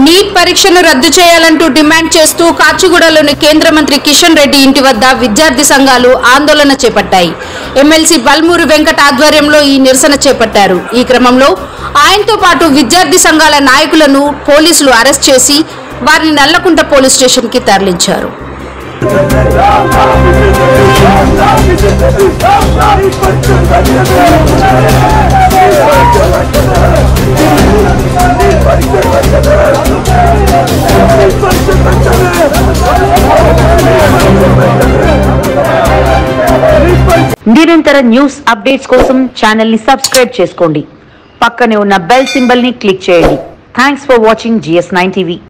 neat పరీక్షను రద్దు చేయాలంటూ డిమాండ్ చేస్తూ కాచిగూడలోని కేంద్ర మంత్రి కిషన్ రెడ్డి ఇంటి వద్ద విద్యార్థి సంఘాలు ఆందోళన చేపట్టాయి ఎమ్మెల్సీ బల్మూరి వెంకట ఆధ్వర్యంలో ఈ నిరసన చేపట్టారు ఈ క్రమంలో ఆయనతో పాటు విద్యార్థి సంఘాల నాయకులను పోలీసులు అరెస్ట్ చేసి వారిని నల్లకుంట పోలీస్ స్టేషన్ కి తరలించారు నిరంతర న్యూస్ అప్డేట్స్ కోసం ఛానల్ ని సబ్స్క్రైబ్ చేసుకోండి పక్కనే ఉన్న బెల్ సింబల్ ని క్లిక్ చేయండి thanks for watching GS nine TV